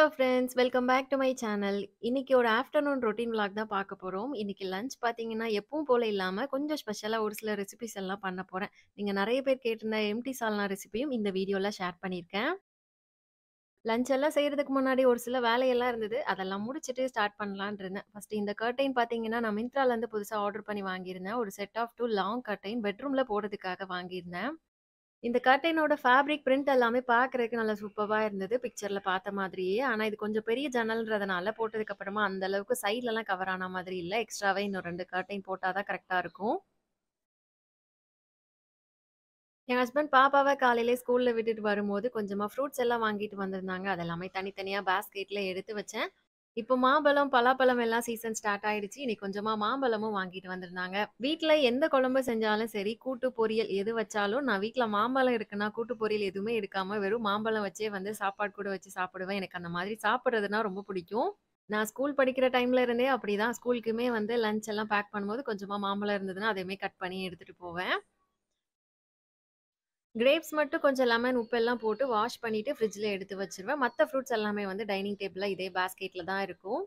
Hello friends welcome back to my channel. இன்னைக்கு ஒரு afternoon routine vlog தான் பார்க்க போறோம். இன்னைக்கு லஞ்ச் பார்த்தீங்கன்னா, எப்பவும் போல இல்லாம கொஞ்சம் ஸ்பெஷலா ஒரு சில ரெசிபீஸ் எல்லாம் பண்ண போறேன். நீங்க நெறைய பேர் கேட்டிருந்த எம்ப்டி சால்னா ரெசிபியும் இந்த வீடியோல ஷேர் பண்ணியிருக்கேன். லஞ்ச் எல்லாம் செய்றதுக்கு முன்னாடி ஒரு சில வேலையெல்லாம் இருந்தது. அதெல்லாம் முடிச்சுட்டு ஸ்டார்ட் பண்ணலான்னு இருந்தேன். ஃபர்ஸ்ட்டு இந்த கர்டைன் பார்த்தீங்கன்னா, நான் மிந்த்ராலருந்து புதுசா ஆர்டர் பண்ணி வாங்கியிருந்தேன். ஒரு செட் ஆஃப் 2 லாங் கர்டைன் பெட்ரூம்ல போடுறதுக்காக வாங்கியிருந்தேன். இந்த கர்டைனோட ஃபேப்ரிக் பிரிண்ட் எல்லாமே பார்க்கறதுக்கு நல்லா சூப்பர்வா இருந்தது. பிக்சர்ல பார்த்த மாதிரியே. ஆனா இது கொஞ்சம் பெரிய ஜன்னல்ன்றதுனால போட்டதுக்கு அப்புறமா அந்த அளவுக்கு சைட்லலாம் கவர் ஆன மாதிரி இல்ல. எக்ஸ்ட்ராவே இன்னும் 2 கர்டைன் போட்டா தான் கரெக்ட்டா இருக்கும். என் ஹஸ்பண்ட் பாப்பாவ காலையிலே ஸ்கூல்ல விட்டுட்டு வரும்போது கொஞ்சமா ஃப்ரூட்ஸ் எல்லாம் வாங்கிட்டு வந்திருந்தாங்க. அது எல்லாமே தனித்தனியா பாஸ்கெட்ல எடுத்து வச்சேன். இப்போ மாம்பழம், பலாப்பழம் எல்லாம் சீசன் ஸ்டார்ட் ஆயிடுச்சு. இன்னைக்கு கொஞ்சமா மாம்பழமும் வாங்கிட்டு வந்திருந்தாங்க. வீட்ல எந்த குழம்பு செஞ்சாலும் சரி, கூட்டு, பொரியல் எது வச்சாலும் நான் வீட்ல மாம்பழம் இருக்குன்னா, கூட்டு, பொரியல் எதுவுமே எடுக்காம வெறும் மாம்பழம் வச்சே வந்து சாப்பாடு கூட வச்சு சாப்பிடுவேன். எனக்கு அந்த மாதிரி சாப்பிடுறதுன்னா ரொம்ப பிடிக்கும். நான் ஸ்கூல் படிக்கிற டைம்ல இருந்தே அப்படிதான். ஸ்கூலுக்குமே வந்து லஞ்ச் எல்லாம் பேக் பண்ணும்போது கொஞ்சமா மாம்பழம் இருந்ததுன்னா, அதையுமே கட் பண்ணி எடுத்துட்டு போவேன். கிரேப்ஸ் மட்டும் கொஞ்சம் லெமன், உப்பெல்லாம் போட்டு வாஷ் பண்ணிட்டு ஃப்ரிட்ஜ்ல எடுத்து வச்சுருவேன். மத்த ஃப்ரூட்ஸ் எல்லாமே வந்து டைனிங் டேபிள்ல இதே பாஸ்கெட்ல தான் இருக்கும்.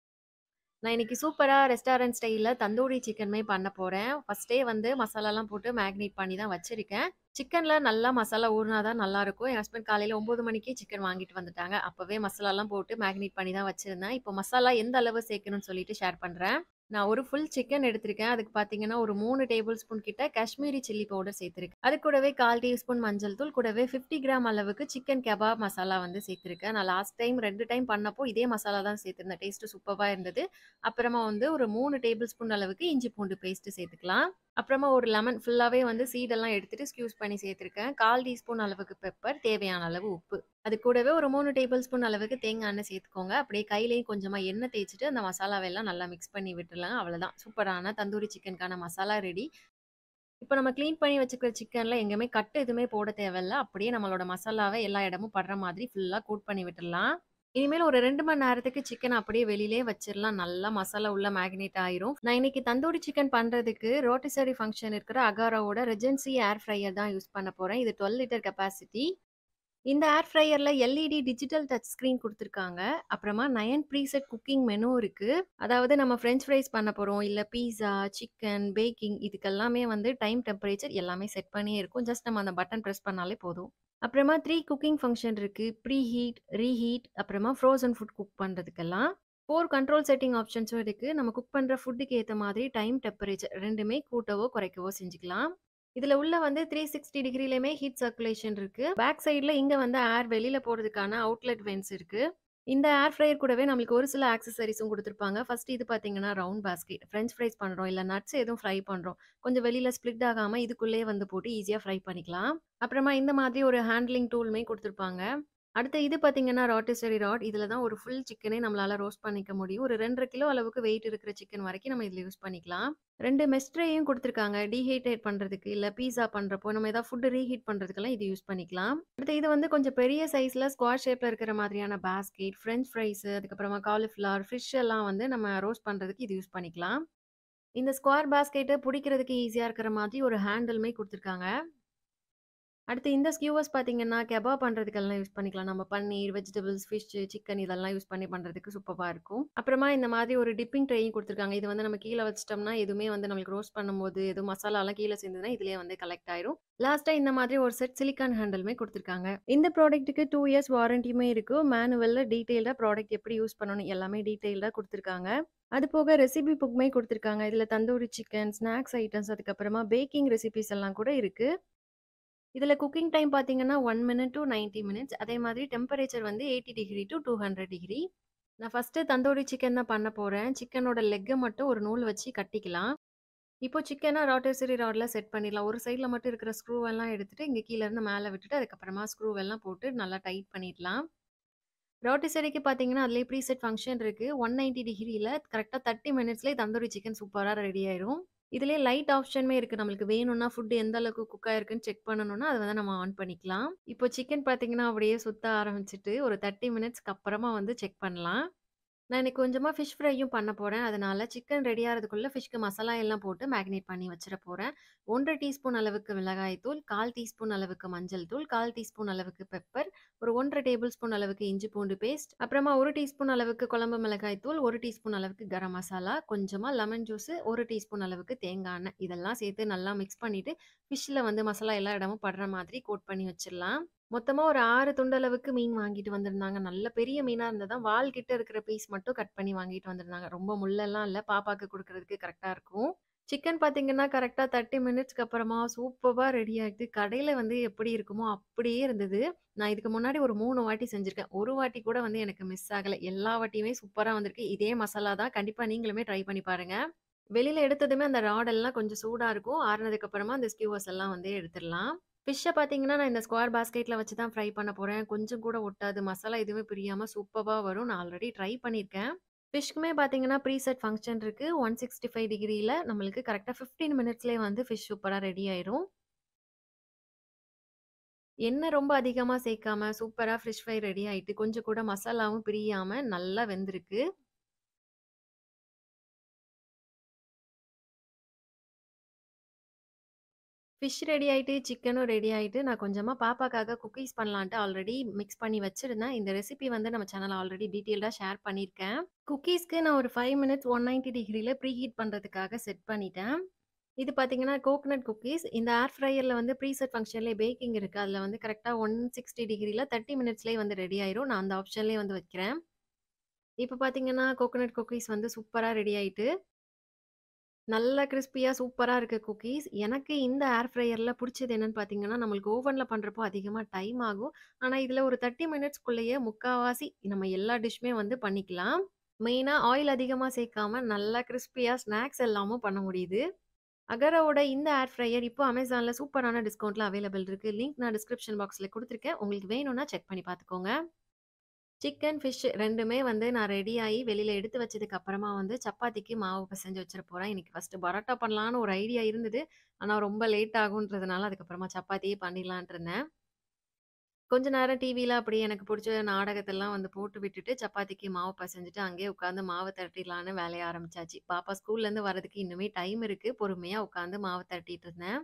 நான் இன்னைக்கு சூப்பரா ரெஸ்டாரண்ட் ஸ்டைல்ல தந்தூரி சிக்கனுமே பண்ண போறேன். ஃபர்ஸ்ட்டே வந்து மசாலாலாம் போட்டு மேரினேட் பண்ணி தான் வச்சிருக்கேன். சிக்கன்ல நல்லா மசாலா ஊறுனா தான் நல்லாருக்கும். என் ஹஸ்பண்ட் காலையில 9 மணிக்கே சிக்கன் வாங்கிட்டு வந்துட்டாங்க. அப்பவே மசாலாலாம் போட்டு மேரினேட் பண்ணி தான் வச்சிருந்தேன். இப்போ மசாலா எந்த அளவு சேர்க்கணும்னு சொல்லிட்டு ஷேர் பண்றேன். நான் ஒரு ஃபுல் சிக்கன் எடுத்திருக்கேன். அதுக்கு பார்த்தீங்கன்னா, ஒரு 3 டேபிள் ஸ்பூன் கிட்ட காஷ்மீரி சில்லி பவுடர் சேர்த்திருக்கேன். அது கூடவே 1/4 டீஸ்பூன் மஞ்சள் தூள், கூடவே 50 கிராம் அளவுக்கு சிக்கன் கபாப் மசாலா வந்து சேர்த்திருக்கேன். நான் லாஸ்ட் டைம் 2 டைம் பண்ணப்போ இதே மசாலா தான் சேர்த்திருந்தேன். டேஸ்ட்டு சூப்பர்வா இருந்தது. அப்புறமா வந்து ஒரு 3 டேபிள் ஸ்பூன் அளவுக்கு இஞ்சி பூண்டு பேஸ்ட் சேர்த்துக்கலாம். அப்புறமா ஒரு லெமன் ஃபுல்லாவே வந்து சீடெல்லாம் எடுத்துட்டு ஸ்க்யூஸ் பண்ணி சேர்த்திருக்கேன். 1/4 டீஸ்பூன் அளவுக்கு பெப்பர், தேவையான அளவு உப்பு. அது கூடவே ஒரு 3 டேபிள் ஸ்பூன் அளவுக்கு தேங்காய் எண்ணெய் சேர்த்துக்கோங்க. அப்படியே கையிலேயும் கொஞ்சமா எண்ணெய் தேய்ச்சுட்டு அந்த மசாலாவெல்லாம் நல்லா மிக்ஸ் பண்ணி விட்டுறலாம். அவ்வளோதான். சூப்பரான தந்தூரி சிக்கனுக்கான மசாலா ரெடி. இப்போ நம்ம கிளீன் பண்ணி வச்சுக்கிற சிக்கன்ல எங்கேயுமே கட் எதுவுமே போட தேவையில்ல. அப்படியே நம்மளோட மசாலாவ எல்லா இடமும் படுற மாதிரி ஃபுல்லா கோட் பண்ணி விட்டுறலாம். இனிமேல் ஒரு 2 மணி நேரத்துக்கு சிக்கன் அப்படியே வெளியிலேயே வச்சிரலாம். நல்லா மசாலா உள்ள மேரினேட் ஆயிரும். நான் இன்னைக்கு தந்தூரி சிக்கன் பண்றதுக்கு ரோட்டிசரி ஃபங்ஷன் இருக்கிற அகாராவோட ரெஜென்சி ஏர் ஃப்ரையர் தான் யூஸ் பண்ண போறேன். இது 12 லிட்டர் கெப்பாசிட்டி. இந்த ஏர் ஃப்ரையர்ல எல்இடி டிஜிட்டல் டச் ஸ்க்ரீன் குடுத்துருக்காங்க. அப்புறமா 9 ப்ரீசெட் குக்கிங் மெனு இருக்கு. அதாவது நம்ம ஃப்ரெஞ்ச் ஃப்ரைஸ் பண்ண போறோம். இல்ல பீஸா, சிக்கன், பேக்கிங் இதுக்கெல்லாமே வந்து டைம், டெம்பரேச்சர் எல்லாமே செட் பண்ணியே இருக்கும். ஜஸ்ட் நம்ம அந்த பட்டன் பிரஸ் பண்ணாலே போதும். அப்புறமா 3 குக்கிங் ஃபங்ஷன் இருக்கு. ப்ரீ ஹீட், ரீஹீட் அப்புறமா ஃப்ரோசன் ஃபுட் குக் பண்றதுக்கெல்லாம். 4 கண்ட்ரோல் செட்டிங் ஆப்ஷன்ஸும் இருக்கு. நம்ம குக் பண்ற ஃபுட்டுக்கு ஏத்த மாதிரி டைம், டெம்பரேச்சர் 2மே கூட்டவோ, குறைக்கவோ செஞ்சுக்கலாம். இதுல உள்ள வந்து 360 டிகிரிலயுமே ஹீட் சர்க்குலேஷன் இருக்கு. பேக் சைடுல இங்க வந்து ஏர் வெளியில போறதுக்கான அவுட்லெட் வென்ட்ஸ் இருக்கு. இந்த ஏர் ஃப்ரையர் கூடவே நம்மளுக்கு ஒரு சில ஆக்சஸரீஸும் குடுத்துருப்பாங்க. ஃபர்ஸ்ட் இது பார்த்தீங்கன்னா, ரவுண்ட் பாஸ்கெட். ஃப்ரெஞ்ச் ஃப்ரைஸ் பண்றோம், இல்ல நட்ஸ் எதுவும் ஃப்ரை பண்றோம். கொஞ்சம் வெளியில ஸ்ப்ளிட் ஆகாம இதுக்குள்ளேயே வந்து போட்டு ஈஸியா ஃப்ரை பண்ணிக்கலாம். அப்புறமா இந்த மாதிரி ஒரு ஹேண்ட்லிங் டூலுமே குடுத்துருப்பாங்க. அடுத்து இது பார்த்தீங்கன்னா, ரோட்டிசரி ராட். இதுல தான் ஒரு ஃபுல் சிக்கனே நம்மளால ரோஸ்ட் பண்ணிக்க முடியும். ஒரு 2 1/2 கிலோ அளவுக்கு வெயிட் இருக்கிற சிக்கன் வரைக்கும் நம்ம இதுல யூஸ் பண்ணிக்கலாம். 2 மெஷ் ட்ரேயும் குடுத்துருக்காங்க. டீஹைட்ரேட் பண்றதுக்கு, இல்ல பீஸா பண்றப்போ நம்ம ஏதாவது ஃபுட் ரீஹீட் பண்றதுக்கெல்லாம் இது யூஸ் பண்ணிக்கலாம். அடுத்து இது வந்து கொஞ்சம் பெரிய சைஸ்ல ஸ்குவார் ஷேப்ல இருக்கிற மாதிரியான பாஸ்கெட், ஃப்ரெஞ்ச் ஃப்ரைஸ், அதுக்கப்புறமா காலிஃப்ளவர், ஃபிஷ் எல்லாம் வந்து நம்ம ரோஸ்ட் பண்றதுக்கு இது யூஸ் பண்ணிக்கலாம். இந்த ஸ்குவார் பாஸ்கெட்ட புடிக்கிறதுக்கு ஈஸியா இருக்கிற மாதிரி ஒரு ஹேண்டிலுமே குடுத்துருக்காங்க. அடுத்து இந்த ஸ்கியூவர்ஸ் பார்த்தீங்கன்னா, கெபாப் பண்றதுக்கெல்லாம் யூஸ் பண்ணிக்கலாம். நம்ம பன்னீர், வெஜிடபிள்ஸ், ஃபிஷ், சிக்கன் இதெல்லாம் யூஸ் பண்ணி பண்றதுக்கு சூப்பர்வா இருக்கும். அப்புறமா இந்த மாதிரி ஒரு டிப்பிங் ட்ரேயும் குடுத்துருக்காங்க. இது வந்து நம்ம கீழ வச்சுட்டோம்னா, எதுவுமே வந்து நம்மளுக்கு ரோஸ்ட் பண்ணும்போது, எதுவும் மசாலாலாம் கீழ சேர்ந்ததுன்னா, இதுலயே வந்து கலெக்ட் ஆயிரும். லாஸ்ட்டா இந்த மாதிரி ஒரு செட் சிலிக்கான் ஹேண்டிலுமே குடுத்துருக்காங்க. இந்த ப்ராடக்ட்டுக்கு 2 இயர்ஸ் வாரண்டியுமே இருக்கு. மேனுவல்ல டீட்டெயில்டா ப்ராடக்ட் எப்படி யூஸ் பண்ணணும் எல்லாமே டீட்டெயில்டா குடுத்துருக்காங்க. அது போக ரெசிபி புக்குமே குடுத்துருக்காங்க. இதுல தந்தூரி சிக்கன், ஸ்நாக்ஸ் ஐட்டம்ஸ் அதுக்கப்புறமா பேக்கிங் ரெசிபீஸ் எல்லாம் கூட இருக்கு. இதுல குக்கிங் டைம் பார்த்தீங்கன்னா, 1 மினிட் டூ 90 மினிட்ஸ். அதே மாதிரி டெம்பரேச்சர் வந்து 80 டிகிரி டூ 200 டிகிரி. நான் ஃபர்ஸ்ட்டு தந்தூரி சிக்கன் தான் பண்ண போறேன். சிக்கனோட லெக்க மட்டும் ஒரு நூல் வச்சு கட்டிக்கலாம். இப்போ சிக்கன ரோட்டிசரி ராட்ல செட் பண்ணிடலாம். ஒரு சைட்ல மட்டும் இருக்கிற ஸ்க்ரூவெல்லாம் எடுத்துட்டு, இங்க கீழ இருந்து மேல விட்டுட்டு, அதுக்கப்புறமா ஸ்க்ரூவெல்லாம் போட்டு நல்லா டைட் பண்ணிடலாம். ரோட்டிசரிக்கு பார்த்தீங்கன்னா, அதிலேயே ப்ரீசெட் ஃபங்ஷன் இருக்கு. 190 டிகிரில கரெக்ட்டா 30 மினிட்ஸ்லயே தந்தூரி சிக்கன் சூப்பரா ரெடி ஆயிரும். இதுலயே லைட் ஆப்ஷனுமே இருக்கு. நம்மளுக்கு வேணும்னா ஃபுட் எந்த அளவுக்கு குக் ஆயிருக்குன்னு செக் பண்ணணும்னா, அத வந்து நம்ம ஆன் பண்ணிக்கலாம். இப்போ சிக்கன் பார்த்தீங்கன்னா, அப்படியே சுத்த ஆரம்பிச்சுட்டு, ஒரு 30 மினிட்ஸ்க்கு அப்புறமா வந்து செக் பண்ணலாம். நான் இன்னைக்கு கொஞ்சமா ஃபிஷ் ஃப்ரையும் பண்ண போறேன். அதனால சிக்கன் ரெடி ஆறதுக்குள்ள ஃபிஷ்க்கு மசாலா எல்லாம் போட்டு மேரினேட் பண்ணி வச்சிர போறேன். 1 1/2 டீஸ்பூன் அளவுக்கு மிளகாய் தூள், 1/4 டீஸ்பூன் அளவுக்கு மஞ்சள் தூள், 1/4 டீஸ்பூன் அளவுக்கு பெப்பர், ஒரு 1 1/2 டேபிள் ஸ்பூன் அளவுக்கு இஞ்சி பூண்டு பேஸ்ட், அப்புறமா 1 டீஸ்பூன் அளவுக்கு குழம்பு மிளகாய் தூள், 1 டீஸ்பூன் அளவுக்கு கரம் மசாலா, கொஞ்சமா லெமன் ஜூஸ், 1 டீஸ்பூன் அளவுக்கு தேங்காய் எண்ணெய். இதெல்லாம் சேர்த்து நல்லா மிக்ஸ் பண்ணிட்டு, ஃபிஷ்ல வந்து மசாலா எல்லா இடமும் படுற மாதிரி கோட் பண்ணி வச்சிரலாம். மொத்தமா ஒரு 6 துண்டு அளவுக்கு மீன் வாங்கிட்டு வந்திருந்தாங்க. நல்ல பெரிய மீனா இருந்ததா வால் கிட்ட இருக்கிற பீஸ் மட்டும் கட் பண்ணி வாங்கிட்டு வந்திருந்தாங்க. ரொம்ப முள்ளெல்லாம் இல்ல. பாப்பாக்கு குடுக்குறதுக்கு கரெக்ட்டா இருக்கும். சிக்கன் பார்த்தீங்கன்னா, கரெக்ட்டா 30 மினிட்ஸ்க்கு அப்புறமா சூப்பர்பா ரெடி ஆயிட்டு, கடையில வந்து எப்படி இருக்குமோ அப்படியே இருந்தது. நான் இதுக்கு முன்னாடி ஒரு 3 வாட்டி செஞ்சிருக்கேன். ஒரு வாட்டி கூட வந்து எனக்கு மிஸ் ஆகல. எல்லா வாட்டியுமே சூப்பரா வந்திருக்கு. இதே மசாலா தான். கண்டிப்பா நீங்களுமே ட்ரை பண்ணி பாருங்க. வெளியில எடுத்ததுமே அந்த ராட் எல்லாம் கொஞ்சம் சூடா இருக்கும். ஆறுனதுக்கு அப்புறமா அந்த ஸ்கியூவர்ஸ் எல்லாம் வந்து எடுத்துரலாம். ஃபிஷ்ஷ பார்த்தீங்கன்னா, நான் இந்த ஸ்கொயர் பாஸ்கெட்ல வச்சு தான் ஃப்ரை பண்ண போறேன். கொஞ்சம் கூட ஒட்டாது. மசாலா எதுவுமே பிரியாம சூப்பர்பா வரும். நான் ஆல்ரெடி ட்ரை பண்ணியிருக்கேன். ஃபிஷ்க்குமே பார்த்தீங்கன்னா, ப்ரீசெட் ஃபங்ஷன் இருக்கு. 165 டிகிரில நம்மளுக்கு கரெக்ட்டா 15 மினிட்ஸ்லயே வந்து ஃபிஷ் சூப்பரா ரெடி ஆயிரும். எண்ணெய் ரொம்ப அதிகமா சேர்க்காம சூப்பரா ஃபிஷ் ஃப்ரை ரெடி ஆயிட்டு, கொஞ்சம் கூட மசாலாவும் பிரியாம நல்லா வெந்திருக்கு. ஃபிஷ் ரெடி ஆயிட்டு, சிக்கனும் ரெடி ஆயிட்டு, நான் கொஞ்சமா பாப்பாக்காக குக்கீஸ் பண்ணலான்ட்டு ஆல்ரெடி மிக்ஸ் பண்ணி வச்சிருந்தேன். இந்த ரெசிபி வந்து நம்ம சேனல்ல ஆல்ரெடி டீட்டெயில்டா ஷேர் பண்ணியிருக்கேன். குக்கீஸ்க்கு நான் ஒரு 5 மினிட்ஸ் 190 டிகிரில ப்ரீ ஹீட் பண்றதுக்காக செட் பண்ணிட்டேன். இது பார்த்தீங்கன்னா, கோகனட் குக்கீஸ். இந்த ஏர் ஃப்ரையர்ல வந்து ப்ரீசெட் ஃபங்ஷன்லயே பேக்கிங் இருக்கு. அதுல வந்து கரெக்ட்டா 160 டிகிரில 30 மினிட்ஸ்லயே வந்து ரெடி ஆயிரும். நான் அந்த ஆப்ஷன்லயே வந்து வைக்கிறேன். இப்ப பார்த்தீங்கன்னா, கோகனட் குக்கீஸ் வந்து சூப்பரா ரெடி ஆயிட்டு நல்லா கிரிஸ்பியா சூப்பரா இருக்கு குக்கீஸ். எனக்கு இந்த ஏர் ஃப்ரையர்ல புடிச்சது என்னன்னு பார்த்தீங்கன்னா, நம்மளுக்கு ஓவன்ல பண்றப்போ அதிகமா டைம் ஆகும். ஆனா, இதுல ஒரு 30 மினிட்ஸ்க்குள்ளேயே முக்காவாசி நம்ம எல்லா டிஷ்மே வந்து பண்ணிக்கலாம். மெயினா ஆயில் அதிகமா சேர்க்காம நல்லா கிரிஸ்பியா ஸ்நாக்ஸ் எல்லாமும் பண்ண முடியுது. அகராவோட இந்த ஏர் ஃப்ரையர் இப்போ Amazonல சூப்பரான டிஸ்கவுண்ட்ல அவைலபிள் இருக்கு. லிங்க் நான் டிஸ்கிரிப்ஷன் பாக்ஸ்ல குடுத்துருக்கேன். உங்களுக்கு வேணும்னா செக் பண்ணி பார்த்துக்கோங்க. சிக்கன், ஃபிஷ் 2மே வந்து நான் ரெடி ஆயி வெளியில எடுத்து வச்சதுக்கு அப்புறமா வந்து சப்பாத்திக்கு மாவு பெசஞ்சு வச்சிர போறேன். இன்னைக்கு ஃபர்ஸ்ட்டு பரோட்டா பண்ணலான்னு ஒரு ஐடியா இருந்தது. ஆனா ரொம்ப லேட் ஆகுன்றதுனால அதுக்கப்புறமா சப்பாத்தியே பண்ணிடலான்ட்டு இருந்தேன். கொஞ்ச நேரம் டிவில அப்படியே எனக்கு புடிச்ச நாடகத்தெல்லாம் வந்து போட்டு விட்டுட்டு, சப்பாத்திக்கு மாவு பெசஞ்சுட்டு அங்கேயே உட்காந்து மாவு திரட்டிடலான்னு வேலைய ஆரம்பிச்சாச்சு. பாப்பா ஸ்கூல்லேருந்து வரதுக்கு இன்னுமே டைம் இருக்கு. பொறுமையா உட்காந்து மாவு திரட்டிட்டு இருந்தேன்.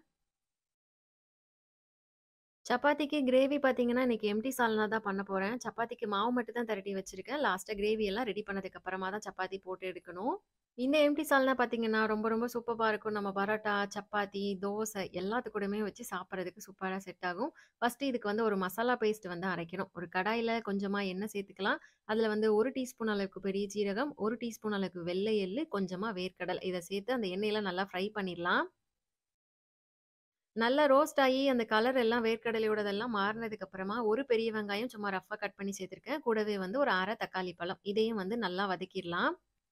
சப்பாத்திக்கு கிரேவி பார்த்தீங்கன்னா, இன்னைக்கு எம்ப்டி சால்னா தான் பண்ண போறேன். சப்பாத்திக்கு மாவு மட்டும் தான் திரட்டி வச்சிருக்கேன். லாஸ்ட்டா கிரேவி எல்லாம் ரெடி பண்ணதுக்கு அப்புறமா தான் சப்பாத்தி போட்டு எடுக்கணும். இந்த எம்ப்டி சால்னா பார்த்தீங்கன்னா, ரொம்ப ரொம்ப சூப்பர்பா இருக்கும். நம்ம பரோட்டா, சப்பாத்தி, தோசை எல்லாத்து கூடயுமே வச்சு சாப்பிடுறதுக்கு சூப்பரா செட் ஆகும். ஃபர்ஸ்ட்டு இதுக்கு வந்து ஒரு மசாலா பேஸ்ட் வந்து அரைக்கணும். ஒரு கடாயில கொஞ்சமா எண்ணெய் சேர்த்துக்கலாம். அதுல வந்து 1 டீஸ்பூன் அளவுக்கு பெரிய ஜீரகம், 1 டீஸ்பூன் அளவுக்கு வெள்ளை எள்ளு, கொஞ்சமா வேர்க்கடலை இத சேர்த்து அந்த எண்ணெயில நல்லா ஃப்ரை பண்ணிடலாம். நல்லா ரோஸ்ட் ஆயி அந்த கலர் எல்லாம் வேர்க்கடலையோடதெல்லாம் மாறுனதுக்கு அப்புறமா, ஒரு பெரிய வெங்காயம் சும்மா ரஃப்பா கட் பண்ணி சேர்த்துருக்கேன். கூடவே வந்து ஒரு 1/2 தக்காளி பழம். இதையும் வந்து நல்லா வதக்கிடலாம்.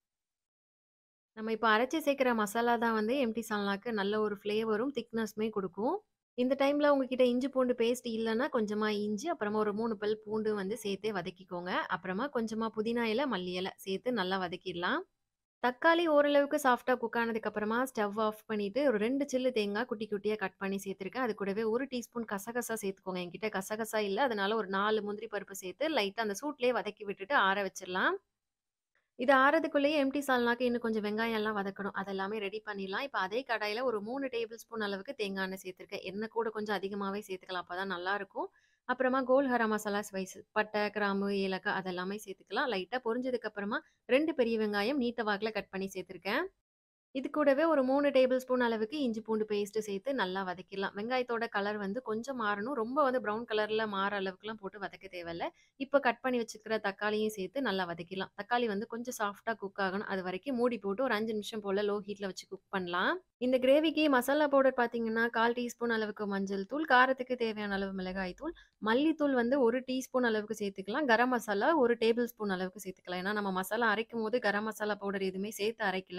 நம்ம இப்ப அரைச்சு சேர்க்கிற மசாலா தான் வந்து எம்ப்டி சால்னாக்கு நல்ல ஒரு ஃப்ளேவரும், திக்னஸுமே குடுக்கும். இந்த டைம்ல உங்ககிட்ட இஞ்சி பூண்டு பேஸ்ட் இல்லன்னா, கொஞ்சமா இஞ்சி, அப்புறமா ஒரு 3 பல் பூண்டு வந்து சேர்த்தே வதக்கிக்கோங்க. அப்புறமா கொஞ்சமா புதினா இலை, மல்லி இலை சேர்த்து நல்லா வதக்கிடலாம். தக்காளி ஓரளவுக்கு சாஃப்ட்டா குக் ஆனதுக்கு அப்புறமா ஸ்டவ் ஆஃப் பண்ணிட்டு, ஒரு 2 சில்லு தேங்காய் குட்டி குட்டியா கட் பண்ணி சேர்த்துருக்கேன். அது கூடவே 1 டீஸ்பூன் கசகசா சேர்த்துக்கோங்க. என்கிட்ட கசகசா இல்ல. அதனால ஒரு 4 முந்திரி பருப்பு சேர்த்து லைட்டா அந்த சூட்லயே வதக்கி விட்டுட்டு ஆற வச்சிரலாம். இது ஆறதுக்குள்ளேயே எம்ப்டி சால்னாக்கு இன்னும் கொஞ்சம் வெங்காயம் எல்லாம் வதக்கணும். அதெல்லாமே ரெடி பண்ணிடலாம். இப்ப அதே கடாயில ஒரு 3 டேபிள் ஸ்பூன் அளவுக்கு தேங்காய் எண்ணெய் சேர்த்துருக்கேன். எண்ணெய் கூட கொஞ்சம் அதிகமாவே சேர்த்துக்கலாம். அப்பதான் நல்லாருக்கும். அப்புறமா கோல் கரம் மசாலா ஸ்பைஸ் பட்டை, கிராம்பு, ஏலக்காய் அதெல்லாமே சேர்த்துக்கலாம். லைட்டா பொரிஞ்சதுக்கு அப்புறமா 2 பெரிய வெங்காயம் நீட்ட வாக்குல கட் பண்ணி சேர்த்துருக்கேன். இது கூடவே ஒரு 3 டேபிள் ஸ்பூன் அளவுக்கு இஞ்சி பூண்டு பேஸ்ட் சேர்த்து நல்லா வதக்கிடலாம். வெங்காயத்தோட கலர் வந்து கொஞ்சம் மாறணும். ரொம்ப வந்து ப்ரவுன் கலர்ல மாற அளவுக்குலாம் போட்டு வதக்க தேவையில்ல. இப்ப கட் பண்ணி வச்சிருக்கிற தக்காளியும் சேர்த்து நல்லா வதக்கிடலாம். தக்காளி வந்து கொஞ்சம் சாஃப்ட்டா குக் ஆகணும். அது வரைக்கும் மூடி போட்டு ஒரு 5 நிமிஷம் போல லோ ஹீட்ல வச்சு குக் பண்ணலாம். இந்த கிரேவிக்கு மசாலா பவுடர் பார்த்தீங்கன்னா, 1/4 டீஸ்பூன் அளவுக்கு மஞ்சள் தூள், காரத்துக்கு தேவையான அளவு மிளகாய் தூள், மல்லித்தூள் வந்து 1 டீஸ்பூன் அளவுக்கு சேர்த்துக்கலாம். கரம் மசாலா 1 டேபிள் ஸ்பூன் அளவுக்கு சேர்த்துக்கலாம். ஏன்னா நம்ம மசாலா அரைக்கும்போது கரம் மசாலா பவுடர் எதுவுமே சேர்த்து அரைக்கல.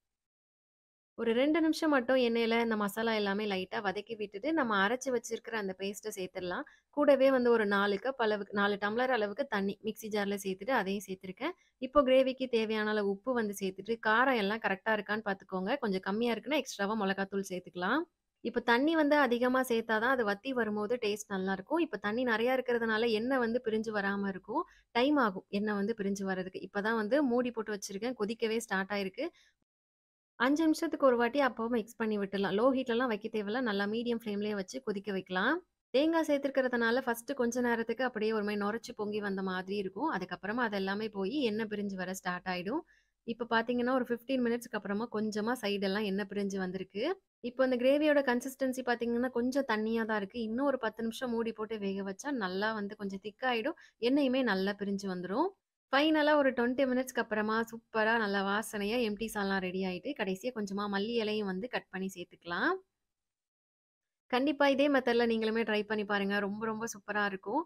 ஒரு 2 நிமிஷம் மட்டும் எண்ணெயில இந்த மசாலா எல்லாமே லைட்டா வதக்கி விட்டுட்டு, நம்ம அரைச்சு வச்சிருக்கிற அந்த பேஸ்ட்ட சேர்த்துடலாம். கூடவே வந்து ஒரு 4 கப் அளவுக்கு 4 டம்ளர் அளவுக்கு தண்ணி மிக்ஸி ஜார்ல சேர்த்துட்டு அதையும் சேர்த்துருக்கேன். இப்போ கிரேவிக்கு தேவையான அளவு உப்பு வந்து சேர்த்துட்டு, காரம் எல்லாம் கரெக்ட்டா இருக்கான்னு பார்த்துக்கோங்க. கொஞ்சம் கம்மியா இருக்குன்னா எக்ஸ்ட்ராவா மொளகாத்தூள் சேர்த்துக்கலாம். இப்ப தண்ணி வந்து அதிகமா சேர்த்தா தான் அது வத்தி வரும்போது டேஸ்ட் நல்லாருக்கும். இப்ப தண்ணி நெறையா இருக்கிறதுனால எண்ணெய் வந்து பிரிஞ்சு வராம இருக்கும். டைம் ஆகும் எண்ணெய் வந்து பிரிஞ்சு வரதுக்கு. இப்ப தான் வந்து மூடி போட்டு வச்சிருக்கேன். கொதிக்கவே ஸ்டார்ட் ஆயிருக்கு. 5 நிமிஷத்துக்கு ஒரு வாட்டி அப்பவும் மிக்ஸ் பண்ணி விட்டுடலாம். லோ ஹீட்லலாம் வைக்க தேவையில்ல. நல்லா மீடியம் ஃப்ளேம்லயே வச்சு கொதிக்க வைக்கலாம். தேங்காய் சேர்த்துருக்கிறதுனால ஃபர்ஸ்ட்டு கொஞ்ச நேரத்துக்கு அப்படியே ஒரு மாரி நொரைச்சு பொங்கி வந்த மாதிரி இருக்கும். அதுக்கப்புறமா அது எல்லாமே போயி எண்ணெய் பிரிஞ்சு வர ஸ்டார்ட் ஆயிடும். இப்ப பார்த்தீங்கன்னா, ஒரு 15 மினிட்ஸ்க்கு அப்புறமா கொஞ்சமா சைடெல்லாம் எண்ணெய் பிரிஞ்சு வந்திருக்கு. இப்போ இந்த கிரேவியோட கன்சிஸ்டன்சி பார்த்தீங்கன்னா, கொஞ்சம் தண்ணியா தான் இருக்கு. இன்னும் ஒரு 10 நிமிஷம் மூடி போட்டு வேக வச்சா நல்லா வந்து கொஞ்சம் திக் ஆயிடும். எண்ணெயுமே நல்லா பிரிஞ்சு வந்துரும். ஃபைனலா ஒரு 20 மினிட்ஸ்க்கு அப்புறமா சூப்பரா நல்லா வாசனையா எம்ப்டி சால்னா ரெடி ஆயிட்டு, கடைசியா கொஞ்சமா மல்லி இலையும் வந்து கட் பண்ணி சேர்த்துக்கலாம். கண்டிப்பா இதே மெத்தட்ல நீங்களுமே ட்ரை பண்ணி பாருங்க. ரொம்ப ரொம்ப சூப்பரா இருக்கும்.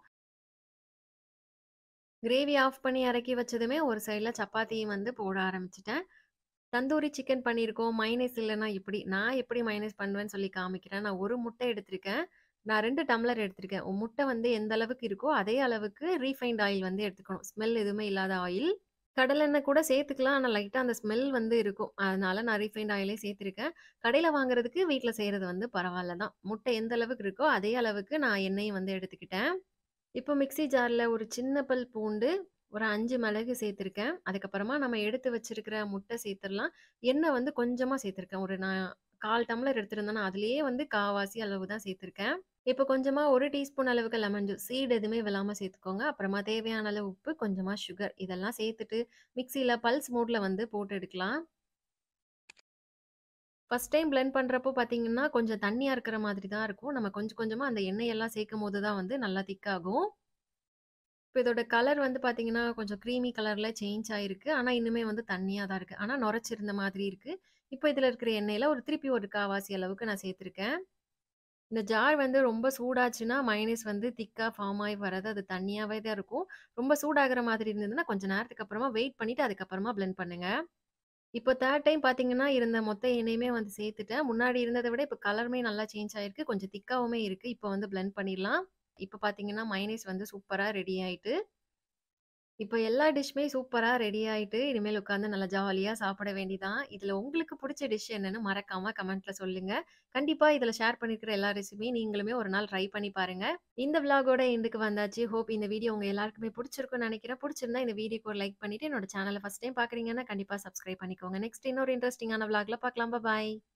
கிரேவி ஆஃப் பண்ணி இறக்கி வச்சதுமே ஒரு சைட்ல சப்பாத்தியும் வந்து போட ஆரம்பிச்சுட்டேன். தந்தூரி சிக்கன் பண்ணியிருக்கோம். மயோனைஸ் இல்லன்னா இப்படி. நான் எப்படி மயோனைஸ் பண்ணுவேன்னு சொல்லி காமிக்கிறேன். நான் 1 முட்டை எடுத்திருக்கேன். நான் 2 டம்ளர் எடுத்திருக்கேன். முட்டை வந்து எந்த அளவுக்கு இருக்கோ, அதே அளவுக்கு ரீஃபைண்ட் ஆயில் வந்து எடுத்துக்கணும். ஸ்மெல் எதுவுமே இல்லாத ஆயில். கடலெண்ணெய் கூட சேர்த்துக்கலாம். ஆனா லைட்டா அந்த ஸ்மெல் வந்து இருக்கும். அதனால நான் ரீஃபைண்ட் ஆயிலே சேர்த்திருக்கேன். கடையில வாங்குறதுக்கு வீட்ல செய்றது வந்து பரவால்ல தான். முட்டை எந்த அளவுக்கு இருக்கோ, அதே அளவுக்கு நான் எண்ணெயும் வந்து எடுத்துக்கிட்டேன். இப்போ மிக்ஸி ஜார்ல ஒரு சின்ன பல் பூண்டு, ஒரு 5 மிளகு சேர்த்திருக்கேன். அதுக்கப்புறமா நம்ம எடுத்து வச்சிருக்கிற முட்டை சேர்த்துரலாம். எண்ணெய் வந்து கொஞ்சமா சேர்த்திருக்கேன். ஒரு நான் 1/4 டம்ளர் எடுத்திருந்தேன்னா, அதிலேயே வந்து 1/4வாசி அளவு தான் சேர்த்திருக்கேன். இப்போ கொஞ்சமா 1 டீஸ்பூன் அளவுக்கு லெமன் ஜூஸ். சீட் எதுவுமே விழாம சேர்த்துக்கோங்க. அப்புறமா தேவையான அளவு உப்பு, கொஞ்சமா சுகர் இதெல்லாம் சேர்த்துட்டு மிக்ஸியில பல்ஸ் மோட்ல வந்து போட்டு எடுக்கலாம். ஃபர்ஸ்ட் டைம் பிளெண்ட் பண்றப்போ பார்த்தீங்கன்னா, கொஞ்சம் தண்ணியா இருக்கிற மாதிரி தான் இருக்கும். நம்ம கொஞ்சம் கொஞ்சமா அந்த எண்ணெயெல்லாம் சேர்க்கும்போது தான் வந்து நல்லா திக் ஆகும். இப்ப இதோட கலர் வந்து பார்த்தீங்கன்னா, கொஞ்சம் கிரீமி கலர்ல சேஞ்ச் ஆயிருக்கு. ஆனா இன்னுமே வந்து தண்ணியா தான் இருக்கு. ஆனா நுரைச்சிருந்த மாதிரி இருக்கு. இப்போ இதுல இருக்கிற எண்ணெயில ஒரு திருப்பி ஒரு 1/4வாசி அளவுக்கு நான் சேர்த்திருக்கேன். இந்த ஜார் வந்து ரொம்ப சூடாச்சுன்னா, மயோனைஸ் வந்து திக்கா ஃபார்ம் ஆயி வராது. அது தண்ணியாவே தான் இருக்கும். ரொம்ப சூடாகுற மாதிரி இருந்ததுன்னா, கொஞ்ச நேரத்துக்கு அப்புறமா வெயிட் பண்ணிட்டு அதுக்கப்புறமா பிளெண்ட் பண்ணுங்க. இப்போ 3 டைம் பார்த்தீங்கன்னா, இருந்த மொத்த எண்ணெயுமே வந்து சேர்த்துட்டேன். முன்னாடி இருந்தத விட இப்ப கலருமே நல்லா சேஞ்ச் ஆயிருக்கு. கொஞ்சம் திக்காவுமே இருக்கு. இப்போ வந்து பிளெண்ட் பண்ணிடலாம். இப்ப பார்த்தீங்கன்னா, மயோனைஸ் வந்து சூப்பரா ரெடி ஆயிட்டு. இப்போ எல்லா டிஷ்மே சூப்பரா ரெடி ஆயிட்டு, இனிமேல் உட்காந்து நல்லா ஜாலியா சாப்பிட வேண்டியதான். இதுல உங்களுக்கு புடிச்ச டிஷ் என்னன்னு மறக்காம கமெண்ட்ல சொல்லுங்க. கண்டிப்பா இதுல ஷேர் பண்ணியிருக்கிற எல்லா ரெசிபியும் நீங்களுமே ஒரு நாள் ட்ரை பண்ணி பாருங்க. இந்த விளாகோட எண்டுக்கு வந்தாச்சு. ஹோப் இந்த வீடியோ உங்க எல்லாருக்குமே புடிச்சிருக்கும்னு நெனைக்கிறேன். புடிச்சிருந்தா இந்த வீடியோக்கு ஒரு லைக் பண்ணிட்டு, என்னோட சேனல ஃபர்ஸ்ட் டைம் பார்க்குறீங்கன்னா, கண்டிப்பா சப்ஸ்கிரைப் பண்ணிக்கோங்க. நெக்ஸ்ட் இன்னொரு இன்ட்ரஸ்டிங்கான விளாக்ல பார்க்கலாம். பபாய்.